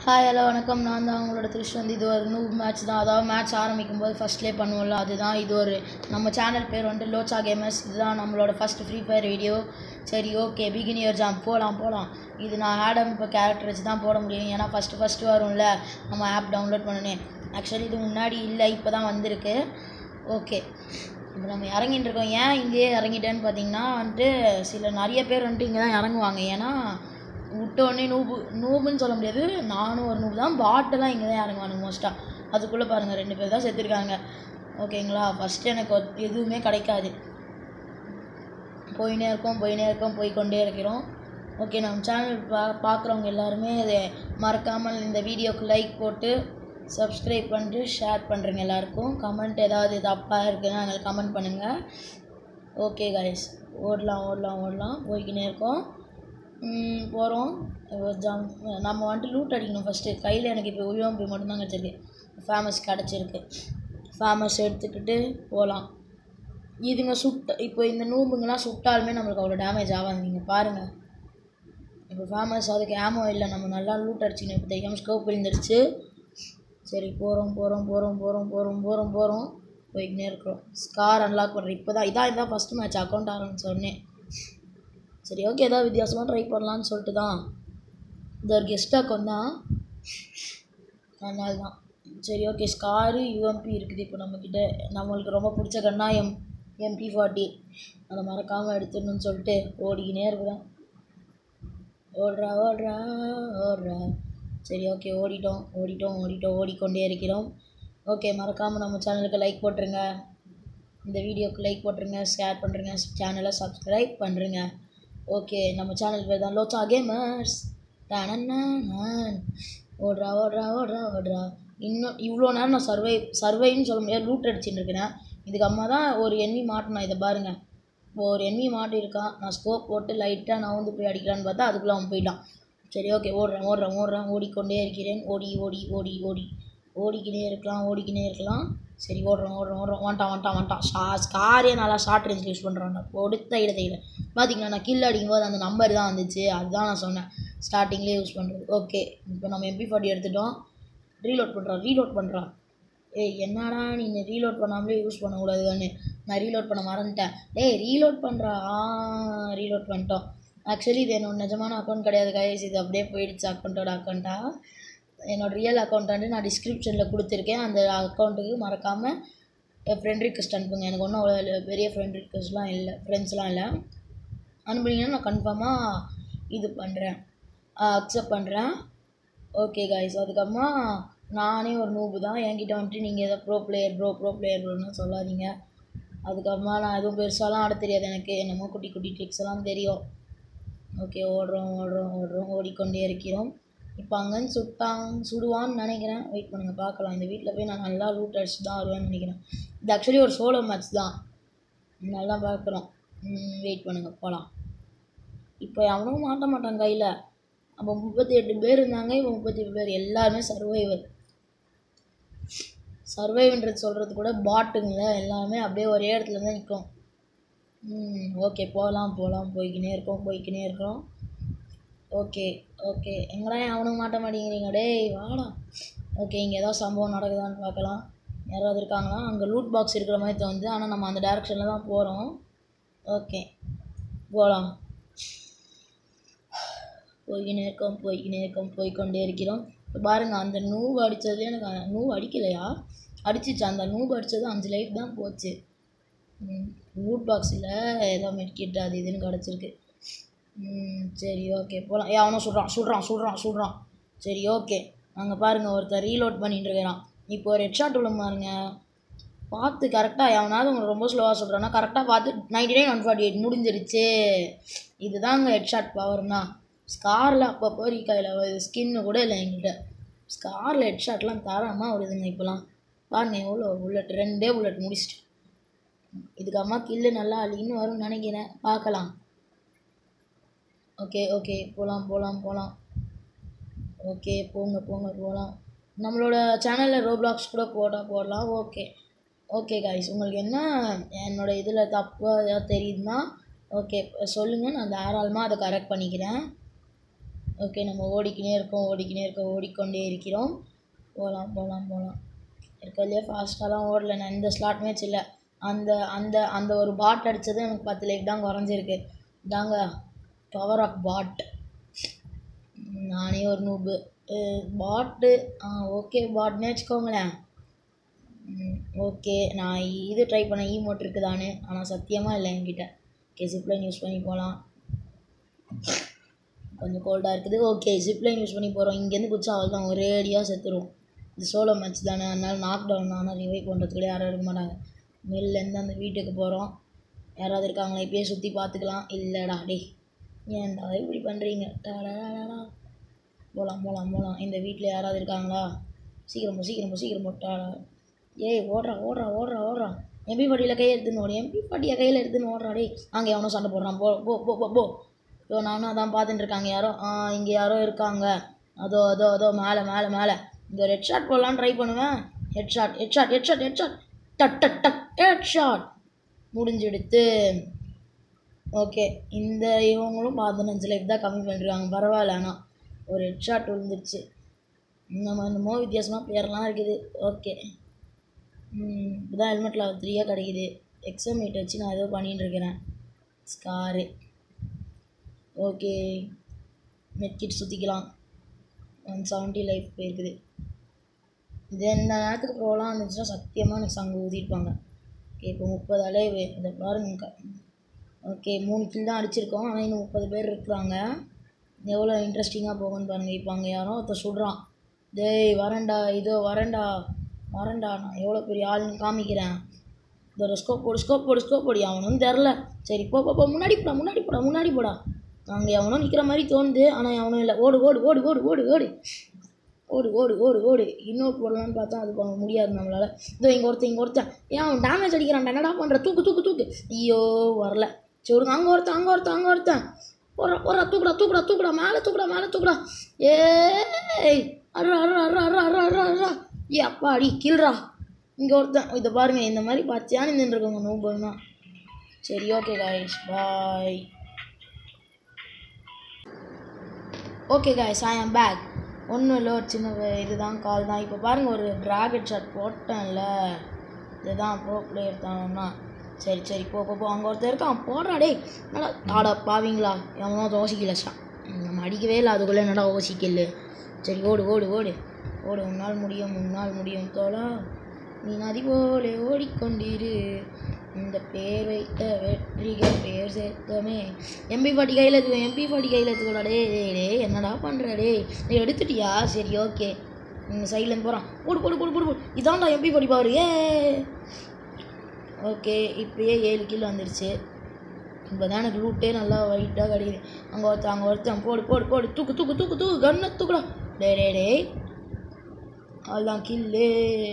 Hi hello வணக்கம் நான் தான் உங்களோட திருஷ்டி வந்து இது ஒரு நியூ மேட்ச் தான் அதாவது மேட்ச் ஆரம்பிக்கும் போது ஃபஸ்ட்லேயே பண்ணுவோம்ல அதுதான் இது ஒரு நம்ம சேனல் பேர் வந்துட்டு லோச்சா கேமர்ஸ் இதுதான் நம்மளோட ஃபஸ்ட் ஃப்ரீ ஃபயர் வீடியோ சரி ஓகே பிகின் இயர் ஜாம் போகலாம் போகலாம் இது நான் ஆடம் இப்போ கேரக்டர் வச்சு தான் போட முடியும் ஏன்னா ஃபஸ்ட்டு ஃபஸ்ட்டு வரும்ல நம்ம ஆப் டவுன்லோட் பண்ணனேன் ஆக்சுவலி இது முன்னாடி இல்லை இப்போ தான் வந்திருக்கு ஓகே இப்போ நம்ம இறங்கிட்டு இருக்கோம் ஏன் இங்கேயே இறங்கிட்டேன்னு பார்த்தீங்கன்னா வந்துட்டு சில நிறைய பேர் வந்துட்டு இங்கே தான் இறங்குவாங்க ஏன்னா விட்டோடனே நூபு நூபுன்னு சொல்ல முடியாது நானும் ஒரு நூபு தான் பாட்டெல்லாம் இங்கே தான் இறங்குவானுங்க மோஸ்ட்டாக அதுக்குள்ளே பாருங்கள் ரெண்டு பேர் தான் செத்துருக்காங்க ஓகேங்களா ஃபஸ்ட்டு எனக்கு ஒத்- எதுவுமே கிடைக்காது போயினே இருக்கோம் போயினே இருக்கோம் போய்க்கொண்டே இருக்கிறோம் ஓகே நம்ம சேனல் பா பார்க்குறவங்க எல்லாருமே இதை மறக்காமல் இந்த வீடியோக்கு லைக் போட்டு சப்ஸ்கிரைப் பண்ணிட்டு ஷேர் பண்ணுறேங்க எல்லாருக்கும் கமெண்ட் ஏதாவது தப்பாக இருக்குன்னா எங்களுக்கு கமெண்ட் பண்ணுங்கள் ஓகே கைஸ் ஓடலாம் ஓடலாம் ஓடலாம் போய்க்கினே இருக்கோம் போகிறோம் ஜம் நம்ம வந்துட்டு லூட் அடிக்கணும் ஃபஸ்ட்டு கையில் எனக்கு இப்போ உயவம்பி மட்டும்தான் கிடச்சிருக்கு ஃபேமஸ் கிடச்சிருக்கு ஃபேமஸ் எடுத்துக்கிட்டு போகலாம் இதுங்க சுட்ட இப்போ இந்த நூம்புங்கெல்லாம் சுட்டாலுமே நம்மளுக்கு அவ்வளோ டேமேஜ் ஆகாது நீங்கள் பாருங்கள் இப்போ ஃபேமஸ் அதுக்கு ஆமோ இல்லை நம்ம நல்லா லூட் அடிச்சிக்கணும் இப்போ தெரியாமல் ஸ்கோப் விழுந்துருச்சு சரி போகிறோம் போகிறோம் போகிறோம் போகிறோம் போகிறோம் போகிறோம் போகிறோம் போய்க்கினே இருக்கிறோம் ஸ்கார் அன்லாக் பண்ணுறேன் இப்போ தான் இதான் இதான் ஃபஸ்ட்டு மேட்ச் அக்கௌண்ட் ஆரம்பிச்ச உடனே சரி ஓகே ஏதாவது வித்தியாசமாக ட்ரை பண்ணலான்னு சொல்லிட்டு தான் இந்த ஒரு கெஸ்ட் அக்கௌண்ட் தான் அதனால தான் சரி ஓகே ஸ்காரு யூஎம்பி இருக்குது இப்போ நம்மக்கிட்ட நம்மளுக்கு ரொம்ப பிடிச்ச கண்ணா எம் எம்பி ஃபார்ட்டி அதை மறக்காமல் எடுத்துடணும்னு சொல்லிட்டு ஓடிக்கினே இருக்கிறேன் ஓடுறா ஓடுறா ஓடுறா சரி ஓகே ஓடிட்டோம் ஓடிட்டோம் ஓடிட்டோம் ஓடிக்கொண்டே இருக்கிறோம் ஓகே மறக்காமல் நம்ம சேனலுக்கு லைக் போட்டுருங்க இந்த வீடியோக்கு லைக் போட்டுருங்க ஷேர் பண்ணுறங்க சேனலை சப்ஸ்கிரைப் பண்ணுறங்க ஓகே நம்ம சேனல் பேர் தான் லோச்சா கேமர்ஸ் டனன்னான் ஓடுறா ஓடுறா ஓடுறா ஓடுறா இன்னும் இவ்வளோ நேரம் நான் சர்வை சர்வைன்னு சொல்ல முடியாது லூட் அடிச்சுட்டு இருக்கிறேன் இதுக்கு அம்மா தான் ஒரு எண்ணி மாட்டினா இதை பாருங்கள் இப்போ ஒரு எண்ணி மாட்டியிருக்கான் நான் ஸ்கோப் போட்டு லைட்டாக நான் வந்து போய் அடிக்கலான்னு பார்த்தா அதுக்குள்ளே அவன் போயிட்டான் சரி ஓகே ஓடுறேன் ஓடுறேன் ஓடுறேன் ஓடிக்கொண்டே இருக்கிறேன் ஓடி ஓடி ஓடி ஓடி ஓடிக்கினே இருக்கலாம் ஓடிக்கினே இருக்கலாம் சரி ஓடுறோம் ஓடுறோம் ஓடுறோம் வந்துட்டான் வந்துட்டான் வந்துட்டான் ஷா ஸ்காரே நல்லா ஷார்ட் ரேஞ்ச் யூஸ் பண்ணுறான் கொடுத்த இடத்தையில் பார்த்தீங்களா நான் கில் அடிக்கும்போது அந்த நம்பர் தான் வந்துச்சு அதுதான் நான் சொன்னேன் ஸ்டார்டிங்லேயே யூஸ் பண்ணுறது ஓகே இப்போ நம்ம எம்பி ஃபார்ட்டி எடுத்துட்டோம் ரீலோட் பண்ணுறோம் ரீலோட் பண்ணுறான் ஏய் என்னடா நீ ரீலோட் பண்ணாமலே யூஸ் பண்ணக்கூடாதுன்னு நான் ரீலோட் பண்ண மறந்துட்டேன் டேய் ரீலோட் பண்ணுறா ஆ ரீலோட் பண்ணிட்டோம் ஆக்சுவலி இது என்னோட நிஜமான அக்கௌண்ட் கிடையாது கைஸ் இது அப்படியே போயிடுச்சு அக்கௌண்ட்டோட அக்கௌண்ட்டாக என்னோட ரியல் அக்கௌண்ட் வந்து நான் டிஸ்கிரிப்ஷனில் கொடுத்துருக்கேன் அந்த அக்கௌண்ட்டுக்கு மறக்காமல் ஃப்ரெண்ட் ரிக்வெஸ்ட் அனுப்புங்க எனக்கு ஒன்றும் அவ்வளோ பெரிய ஃப்ரெண்ட் ரிக்வெஸ்ட்லாம் இல்லை ஃப்ரெண்ட்ஸ்லாம் இல்லை அனுப்புனீங்கன்னா நான் கன்ஃபார்மாக இது பண்ணுறேன் அக்செப்ட் பண்ணுறேன் ஓகே கைஸ் அதுக்கப்புறமா நானே ஒரு நூபு தான் என்கிட்ட வந்துட்டு நீங்கள் எதோ bro player bro bro player ப்ரோன்னு சொல்லாதீங்க அதுக்கப்புறமா நான் எதுவும் பெருசாலாம் ஆட தெரியாது எனக்கு என்னமோ குட்டி குட்டி ட்ரிக்ஸ் எல்லாம் தெரியும் ஓகே ஓடுறோம் ஓடுறோம் ஓடுறோம் ஓடிக்கொண்டே இருக்கிறோம் இப்போ அங்கேருந்து சுட்டான் சுடுவான்னு நினைக்கிறேன் வெயிட் பண்ணுங்கள் பார்க்கலாம் இந்த வீட்டில் போய் நான் நல்லா லூட் அடிச்சு தான் வருவேன்னு நினைக்கிறேன் இது ஆக்சுவலி ஒரு சோலோ மேட்ச் தான் நல்லா பார்க்குறோம் வெயிட் பண்ணுங்கள் போகலாம் இப்போ அவனும் மாட்ட மாட்டான் கையில் அப்போ முப்பத்தி எட்டு பேர் இருந்தாங்க இப்போ முப்பத்தி எட்டு பேர் எல்லாருமே சர்வைவர் சர்வைவ்ன்றது சொல்கிறது கூட பாட்டுங்கள எல்லாமே அப்படியே ஒரே இடத்துல தான் நிற்கும் ம் ஓகே போகலாம் போகலாம் போய்க்கினே இருக்கோம் போய்க்கினே இருக்கிறோம் ஓகே ஓகே எங்கடா அவனும் மாட்ட மாட்டேங்கிறீங்க டேய் வாடா ஓகே இங்கே ஏதாவது சம்பவம் நடக்குதான்னு பார்க்கலாம் யாராவது இருக்காங்களா அங்கே லூட் பாக்ஸ் இருக்கிற மாதிரி தோணுது ஆனால் நம்ம அந்த டேரெக்ஷனில் தான் போகிறோம் ஓகே போகலாம் போய்க்கினே இருக்கோம் போய்க்கினே இருக்கோம் போய்க்கொண்டே இருக்கிறோம் இப்போ பாருங்கள் அந்த நூவு அடித்தது எனக்கு அ- நூவு அடிக்கலையா அடிச்சிச்சு அந்த நூவு அடித்தது அஞ்சு லைஃப் தான் போச்சு ரூட் பாக்ஸில் ஏதோ மெட்கிட் அது இதுன்னு கிடச்சிருக்கு ம், சரி ஓகே போகலாம் ஏ அவனும் சுடுறான் சுடுறான் சுடுறான் சுடுறான் சரி ஓகே அங்கே பாருங்கள் ஒருத்தர் ரீலோட் பண்ணிட்டு இருக்கிறான் இப்போ ஒரு ஹெட்ஷாட் உள்ள பாருங்க பார்த்து கரெக்டாக எவனாவது உங்களுக்கு ரொம்ப ஸ்லோவாக சொல்கிறான்னா கரெக்டாக பார்த்து ninety nine one forty eight முடிஞ்சிருச்சு இதுதாங்க ஹெட்ஷாட் பவர்னா ஸ்காரில் அப்பப்போ கையில் ஸ்கின்னு கூட இல்லை என்கிட்ட ஸ்காரில் ஹெட்ஷாட்லாம் தரமாக வருதுங்க இப்போலாம் பாருங்க எவ்வளோ புல்லட் ரெண்டே புல்லட் முடிச்சிட்டு இதுக்கம்மா கில்லு நல்லா அழின்னு வரும்னு நினைக்கிறேன் பார்க்கலாம் ஓகே ஓகே போகலாம் போகலாம் போகலாம் ஓகே போங்க போங்க போகலாம் நம்மளோட சேனலில் ரோப்ளாக்ஸ் கூட போட்டால் போடலாம் ஓகே ஓகே காய்ஸ் உங்களுக்கு என்ன என்னோட இதில் தப்பு ஏதாவது தெரியுதுன்னா ஓகே சொல்லுங்கள் நான் தாராளமாக அதை கரெக்ட் பண்ணிக்கிறேன் ஓகே நம்ம ஓடிக்கினே இருக்கோம் ஓடிக்கினே இருக்கோம் ஓடிக்கொண்டே இருக்கிறோம் போகலாம் போகலாம் போகலாம் இருக்கிறதுலே ஃபாஸ்ட்டாலாம் ஓடல நான் எந்த ஸ்லாட் மேட்ச் இல்லை அந்த அந்த அந்த ஒரு பாட் அடித்தது எனக்கு பத்து லைக் தான் குறைஞ்சிருக்கு இதாங்க பவர் ஆஃப் பாட் நானே ஒரு நூபு பாட்டு ஆ ஓகே பாட்னே வச்சுக்கோங்களேன் ஓகே நான் இது ட்ரை பண்ண ஈமோட் இருக்குதான்னு ஆனால் சத்தியமாக இல்லை என்கிட்ட ஓகே ஜிப்லைன் யூஸ் பண்ணி போகலாம் கொஞ்சம் கோல்டாக இருக்குது ஓகே ஜிப்லைன் யூஸ் பண்ணி போகிறோம் இங்கேருந்து குச்சா அவள் தான் ஒரேடியாக செத்துரும் இது சோலோ மேட்ச் தானே அதனால நாக் டவுன் ஆனால் ரிவைவ் பண்ணுறதுக்குள்ளே யாரும் இருக்க மாட்டாங்க வெளிலேருந்து அந்த வீட்டுக்கு போகிறோம் யாராவது இருக்காங்களா இப்பயே சுற்றி பார்த்துக்கலாம் இல்லைடா டேய் ஏன்டா இப்படி பண்ணுறீங்க டாடாடாடா போகலாம் போகலாம் போகலாம் இந்த வீட்டில் யாராவது இருக்காங்களா சீக்கிரம் போ சீக்கிரம் போ சீக்கிரம் போட்டாடா ஏய் ஓடுறா ஓடுறா ஓடுறா ஓடுறா எம்பி பாட்டியில் கையை எடுத்துன்னு ஓடு எம்பி பாட்டியை கையில் எடுத்துன்னு ஓடுறா டேய் அங்கே எவனோ சண்டை போடுறான் போ போ போ போ போ இப்போ நானும் அதான் பார்த்துட்டு இருக்காங்க யாரோ ஆ இங்கே யாரோ இருக்காங்க அதோ அதோ அதோ மேலே மேலே மேலே இங்கே ரெட் ஷாட் போடலான்னு ட்ரை பண்ணுவேன் head shot head shot head shot head shot டக் டக் டக் ஹெட் ஷாட் முடிஞ்செடுத்து ஓகே இந்த இவங்களும் பதினஞ்சு லைஃப் தான் கம்மி பண்ணிருக்காங்க பரவாயில்ல ஆனால் ஒரு ஹெட் ஷாட் விழுந்துருச்சு நம்ம என்னமோ வித்தியாசமாக பேர்லாம் இருக்குது ஓகே இப்போதான் ஹெல்மெட்டில் த்ரீயாக கிடைக்குது எக்ஸாமேட் வச்சு நான் ஏதோ பண்ணிட்டு இருக்கிறேன் ஸ்காரு ஓகே மெட்கிட் சுற்றிக்கலாம் ஒன் செவன்ட்டி லைஃப் போயிருக்குது இது இந்த நேரத்துக்கு ப்ரோலாம் இருந்துச்சுன்னா சத்தியமாக எனக்கு சங்கு ஊதிருப்பாங்க ஓகே இப்போ முப்பது அலைவு இதை பாருங்க ஓகே மூணு கில் தான் அடிச்சிருக்கோம் ஆனால் இன்னும் முப்பது பேர் இருக்கிறாங்க எவ்வளோ இன்ட்ரெஸ்டிங்காக போகும்னு பாருங்கள் இப்போ அங்கே யாரோ ஒருத்தர் சுடுறான் டேய் வரேன்டா இதோ வரேன்டா வரேன்டா நான் எவ்வளோ பெரிய ஆளுன்னு காமிக்கிறேன் இதோட ஸ்கோப் போடு ஸ்கோப் போடு ஸ்கோப் போடு அவனும் தெரில சரி போ போ போ முன்னாடி போடா முன்னாடி போடா முன்னாடி போடா அங்கே எவனோ நிற்கிற மாதிரி தோணுது ஆனால் அவனும் இல்லை ஓடு ஓடு ஓடு ஓடு ஓடு ஓடு ஓடு ஓடு ஓடு ஓடு இன்னொரு போடலான்னு பார்த்தா அது பண்ண முடியாது நம்மளால் இதோ இங்கே ஒருத்தன் இங்கே ஒருத்தன் ஏன் அவன் டேமேஜ் அடிக்கிறான் என்னடா பண்ணுற தூக்கு தூக்கு தூக்கு ஐயோ வரல சரி விடுங்க அங்கே ஒருத்தன் அங்கே ஒருத்தன் அங்கே ஒருத்தன் போடுறா போடுறா தூக்குடா தூக்குடா தூக்குடா மேலே தூக்குடா மேலே தூக்குடா ஏய் அர்ரா அர்ரா அர்ரா அர்ரா அர்ரா அர்ரா அர்ரா ஏ அப்பா அடி கீழ்றா இங்கே ஒருத்தன் இதை பாருங்கள் இந்த மாதிரி பார்த்தியான்னு நின்றுருக்கோங்க நோம்புனா சரி okay guys bye okay guys I am back ஒன்றும் இல்லை ஒரு சின்ன வே- இதுதான் கால் தான் இப்போ பாருங்கள் ஒரு ட்ராகன் ஷாட் போட்டேன்ல இதுதான் ப்ரோ பிளேயர் தானா சரி சரி போ போ போ அங்கே ஒருத்தர் இருக்கான் போடுறா டேய் என்னடா ஆடா பாவீங்களா எவனோ ஓசிக்கல ஷா நம்ம அடிக்கவே இல்லை அதுக்குள்ளே என்னடா ஓசிக்கல் சரி ஓடு ஓடு ஓடு ஓடு உன்னால் முடியும் உன்னால் முடியும் தோழா நீ நதி போல ஓடிக்கொண்டிரு இந்த பேர் வைத்த வெற்றிகள் பேர் சேர்த்தமே எம்பி பாட்டி கையில் எடுத்துக்கோ எம்பி பாட்டி கையில் எடுத்துக்கோடா டே டே டே என்னடா பண்ணுற டே நீ எடுத்துட்டியா சரி ஓகே நீங்கள் சைட்லேருந்து போகிறான் போடு போடு போடு போடு போடு இதான்டா எம்பி பாட்டி பாரு ஏ ஓகே இப்போயே ஏழு கிலோ வந்துருச்சு இப்போ தான் எனக்கு லூட்டே நல்லா ஒயிட்டாக கிடைக்குது அங்கே ஒருத்தன் அங்கே ஒருத்தன் போடு போடு போடு தூக்கு தூக்கு தூக்கு தூக்கு கண்ணை தூக்குடா டே டே டேய் அதுதான் கில்லு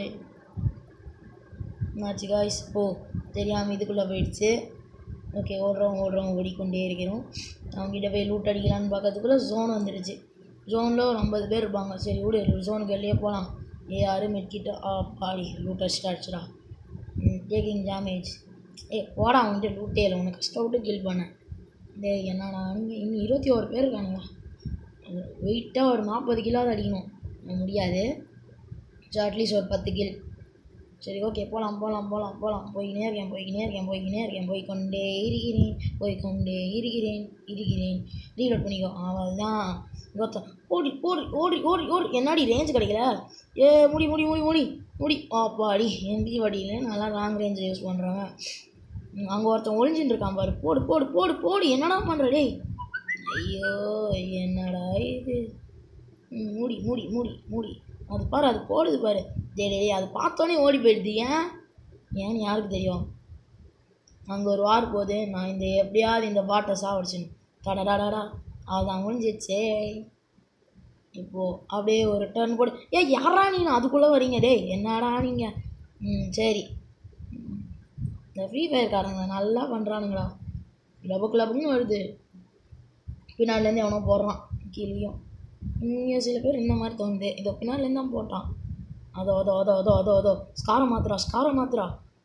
என்னாச்சு காய்ஸ் போ தெரியாமல் இதுக்குள்ளே போயிடுச்சு ஓகே ஓடுறோம் ஓடுறோம் ஓடிக்கொண்டே இருக்கிறோம் அவங்ககிட்ட போய் லூட் அடிக்கலான்னு பார்க்கறதுக்குள்ளே ஜோன் வந்துடுச்சு ஜோனில் ஒரு ஐம்பது பேர் இருப்பாங்க சரி விடு ஜோனுக்கு வெளியே போகலாம் ஏ யாரும் மெட்கிட்ட ஆ பாடி லூட் அடிச்சுட்டு அடிச்சுடா டேக்கிங் டேமேஜ் ஏ போடா அவன்கிட்ட லூட்டே இல்லை உனக்கு கஷ்டப்பட்டு கில் பண்ணேன் டேய் என்னடா நீங்கள் இன்னும் இருபத்தி ஒரு பேர் இருக்கானுங்க வெயிட்டாக ஒரு நாற்பது கிலோவாவது அடிக்கணும் முடியாது ஸோ அட்லீஸ்ட் ஒரு பத்து கில் சரி ஓகே போகலாம் போகலாம் போகலாம் போகலாம் போய்க்கினே இருக்கேன் போய்க்கினே இருக்கேன் போய்க்கினே இருக்கேன் போய்க்கொண்டே இருக்கிறேன் போய்க்கொண்டே இருக்கிறேன் இருக்கிறேன் ரீலோட் பண்ணிக்கோ அவள் தான் ஒருத்தன் ஓடி ஓடி ஓடி ஓடி ஓடி என்னாடி ரேஞ்ச் கிடைக்கல ஏ முடி முடி முடி முடி முடி ஆப்பாடி எம்பி வடியில் நல்லா லாங் ரேஞ்ச் யூஸ் பண்ணுறாங்க அங்கே ஒருத்தன் ஒளிஞ்சுட்டு இருக்கான் பாரு போடு போடு போடு போடு என்னடா பண்ணுற டேய் ஐயோ என்னடா இது ம், மூடி மூடி மூடி மூடி அது பாரு அது போடுது பாரு டேய் டேய் அது பார்த்தோன்னே ஓடி போயிடுது ஏன் ஏன்னு யாருக்கு தெரியும் அங்கே ஒரு வார் போகுது நான் இந்த எப்படியாவது இந்த பாட்டை சாவடிச்சுன்னு டடடாடா அதுதான் முடிஞ்சிச்சே இப்போது அப்படியே ஒரு டர்ன் போடு ஏ யாரா நீங்க அதுக்குள்ளே வரீங்க டேய் என்னடா நீங்கள் ம் சரி ம். இந்த ஃப்ரீ ஃபயர்காரங்க நல்லா பண்ணுறானுங்களா கிளப்பு கிளப்புன்னு வருது பின்னாடிலேருந்து எவனோ போடுறான் கீழேயும் இங்கே சில பேர் இந்த மாதிரி தோணுது இதோ பின்னாடிலேருந்து தான் போட்டான் அதோ அதோ அதோ அதோ அதோ அதோ ஸ்காரை மாத்துறா ஸ்காரை மாத்துறா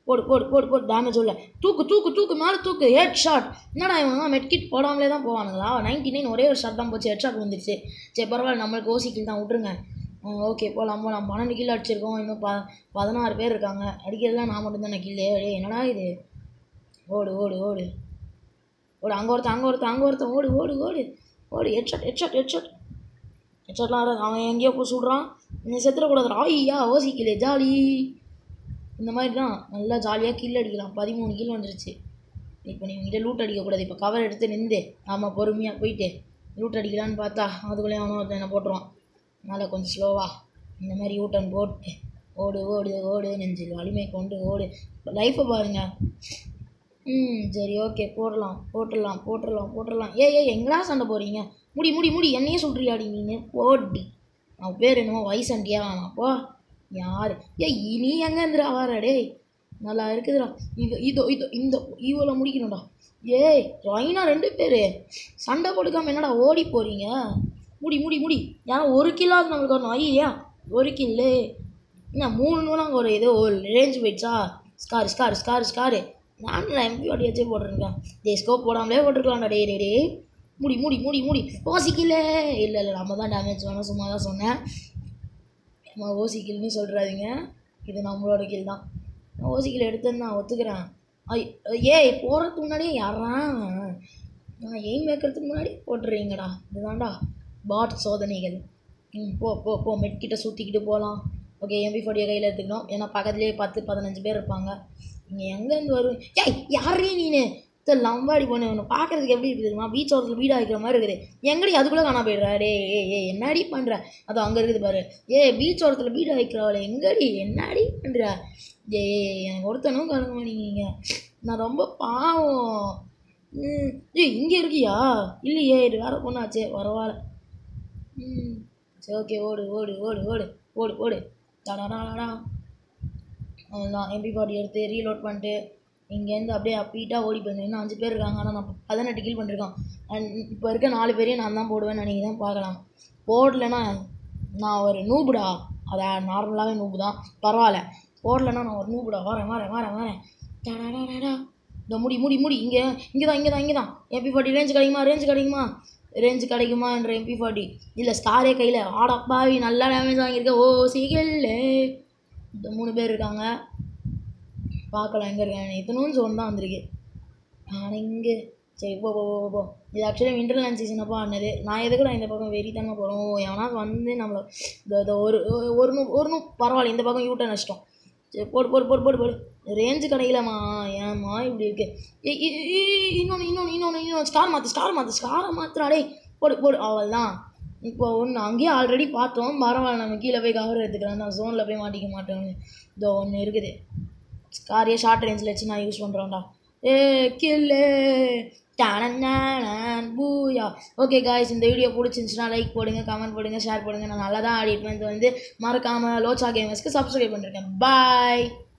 போடு போடு போடு போடு டேமேஜ் உள்ள தூக்கு தூக்கு தூக்கு மேலே தூக்கு ஹெட் ஷாட் என்னடா இவங்க மெட்கிட் போடாமலே தான் போவானுங்களா நைன்டி நைன் ஒரே ஒரு ஷாட் தான் போச்சு ஹெட் ஷாட் வந்துருச்சு சரி பரவாயில்ல நம்மளுக்கு ஓசி கில் தான் விட்ருங்க ஓகே போகலாம் போகலாம் பன்னெண்டு கில் அடிச்சிருக்கோம் இன்னும் ப பதினாறு பேர் இருக்காங்க அடிக்கிறதுலாம் நான் மட்டும் தானே கில்லு டேய் என்னடா இது ஓடு ஓடு ஓடு ஓடு அங்கே ஒருத்தன் அங்கே ஒருத்தன் அங்கே ஒருத்தன் ஓடு ஓடு ஓடு ஓடு ஹெட்ஷாட் ஹெட்ஷாட் ஹெட்ஷாட் ஹெட்ஷாட்லாம் வராது அவன் எங்கேயோ போய் சுடுறான் நீ செத்துடக்கூடாது ஐயா ஓசிக்கல ஜாலி இந்த மாதிரி தான் நல்லா ஜாலியாக கில் அடிக்கலாம் பதிமூணு கில் வந்துருச்சு இப்போ நீ இங்கிட்ட லூட் அடிக்கக்கூடாது இப்போ கவர் எடுத்து நின்று ஆமாம் பொறுமையாக போயிட்டு லூட் அடிக்கலான்னு பார்த்தா அதுக்குள்ளேயே அவனும் ஒருத்தன் என்ன போட்டுருவான் அதனால் கொஞ்சம் ஸ்லோவா இந்த மாதிரி யூட்டன் போட்டு ஓடு ஓடு ஓடு நெஞ்சு வலிமை கொண்டு ஓடு லைஃப்பை பாருங்கள் ம் சரி ஓகே போடலாம் போட்டுடலாம் போட்டுடலாம் போட்டுடலாம் ஏய் ஏய் எங்கடா சண்டை போடுறீங்க முடி முடி முடி என்னையே சொல்கிறியாடி நீ போடி அவன் பேர் என்னமோ வயசண்டியா வேணாம் போ யார் ஏய் நீ எங்கேருந்துடா வர டேய் நல்லா இருக்குதுடா இது இதோ இதோ இந்த ஈவோல முடிக்கணும்டா ஏய் ரைனா ரெண்டு பேர் சண்டை போட்டுக்காம என்னடா ஓடி போகிறீங்க முடி முடி முடி ஏன்னா ஒரு கில்லாவது நம்மளுக்கு வரணும் ஐயா ஒரு கில்லு என்ன மூணு நூறு அங்கே ஒரு ஏதோ ஒரு ரேஞ்ச் போயிடுச்சா ஸ்கார் ஸ்கார் ஸ்கார் ஸ்காரு நான் எம்பி வாட்டி வச்சே போட்டிருக்கேன் டே ஸ்கோப் போடாமலே போட்டிருக்கலாம்டா டே டே டே முடி முடி முடி முடி ஓசிக்கல இல்லை இல்லை நம்ம தான் டேமேஜ் வேணும் சும்மா தான் சொன்னேன் நம்ம ஓசிக்கில்னு சொல்கிறாதீங்க இது நம்மளோட கில் தான் நான் ஓசிக்கில் எடுத்தேன்னு நான் ஒத்துக்கிறேன் ஐ ஏய் போகிறதுக்கு முன்னாடியே யாரா நான் எய்ம் வைக்கிறதுக்கு முன்னாடி போட்டுறீங்கடா இதுதான்டா பாட் சோதனைகள் ம் போ போ போ மெட்கிட்ட சுற்றிக்கிட்டு போகலாம் ஓகே எம்பி ஃபோர்டியை கையில் எடுத்துக்கணும் ஏன்னா பக்கத்துலேயே பத்து பதினஞ்சு பேர் இருப்பாங்க நீங்கள் எங்கேருந்து வரும் ஏய் யாரே நீனு சார் லம்பாடி பொண்ணு ஒன்று பார்க்குறதுக்கு எப்படி இருக்குது தெரியுமா பீச் ஓரத்தில் வீடு ஆகிக்கிற மாதிரி இருக்குது எங்கடி அதுக்குள்ளே காணா போயிடுறா டே ஏ ஏ என்னடி பண்ணுற அது அங்கே இருக்குது பாரு ஏ பீச் ஓரத்தில் வீடு ஆகிக்கிறவள எங்கடி என்னடி பண்ணுற ஏ எனக்கு ஒருத்தனும் கலங்க மாட்டீங்க நான் ரொம்ப பாவம் ம் ஏய் இங்கே இருக்கியா இல்லையே இது வேறு பொண்ணாச்சே பரவாயில்ல ம் சரி ஓகே ஓடு ஓடு ஓடு ஓடு ஓடு ஓடு டாடாடாடா அவ்வளோதான் எம்பி பாடி எடுத்து ரீலோட் பண்ணிட்டு இங்கேருந்து அப்படியே அப்பீட்டாக ஓடி போயிருந்தேன் இன்னும் அஞ்சு பேர் இருக்காங்க ஆனால் நான் பதினெட்டு கில் பண்ணிருக்கான் அண்ட் இப்போ இருக்க நாலு பேரையும் நான் தான் போடுவேன்னு நீங்கள் தான் பார்க்கலாம் போடலைன்னா நான் ஒரு நூபுடா அதை நார்மலாகவே நூபு தான் பரவாயில்ல போடலைன்னா நான் ஒரு நூபுடா வரேன் வரேன் வரேன் வரேன் டாடாடாடா இந்த முடி முடி முடி இங்கே இங்கே தான் இங்கே தான் இங்கே தான் எம்பி ஃபார்ட்டி ரேஞ்ச் கிடைக்குமா ரேஞ்ச் கிடைக்குமா ரேஞ்ச் கிடைக்குமா என்ற எம்பி ஃபார்ட்டி இல்லை ஸ்டாரே கையில் ஆடப்பாவி நல்லா டேமேஜ் வாங்கியிருக்க ஓ சீக்கிரல்லே இந்த மூணு பேர் இருக்காங்க பார்க்கலாம் எங்கே இருக்கேன் இத்தனும் ஜோன் தான் வந்திருக்கு நான் இங்கே சரி போ போ போ போ, போ இது ஆக்சுவலி விண்டர்லேண்ட் சீசனப்பா ஆனது நான் எதுக்கு நான் இந்த பக்கம் வெறித்தனமாக போகிறோம் எவனா வந்து நம்மளை இந்த இந்த ஒரு ஒரு நூ ஒரு நூ பரவாயில்ல இந்த பக்கம் யூட்டன் நஷ்டம் சரி போடு போடு போடு போடு போடு ரேஞ்சு கிடைக்கலம்மா ஏம்மா இப்படி இருக்கு ஏய், இ- இ- இ- இன்னொன்று இன்னொன்று இன்னொன்று இன்னொன்று ஸ்டார் மாற்று ஸ்டார் மாற்று ஸ்டாரை மாற்றுறாடே போடு போடு அவள் தான் இப்போ ஒன்று அங்கேயே ஆல்ரெடி பார்த்தோம் பரவாயில்ல நம்ம கீழே போய் கவர் எடுத்துக்கலாம் நான் ஜோனில் போய் மாட்டிக்க மாட்டோம்னு இதோ ஒன்று இருக்குது ஸ்காரியே ஷார்ட் ரேஞ்சில் வச்சு நான் யூஸ் பண்ணுறோம்டா ஏ கில்லு டானன் பூயா ஓகே காய்ஸ் இந்த வீடியோ பிடிச்சிருந்துச்சுன்னா லைக் போடுங்க கமெண்ட் போடுங்க ஷேர் போடுங்க நான் நல்லா தான் ஆடிட்டு வந்து வந்து மறக்காமல் லோச்சா கேமர்ஸ்க்கு சப்ஸ்கிரைப் பண்ணிருக்கேன் பாய்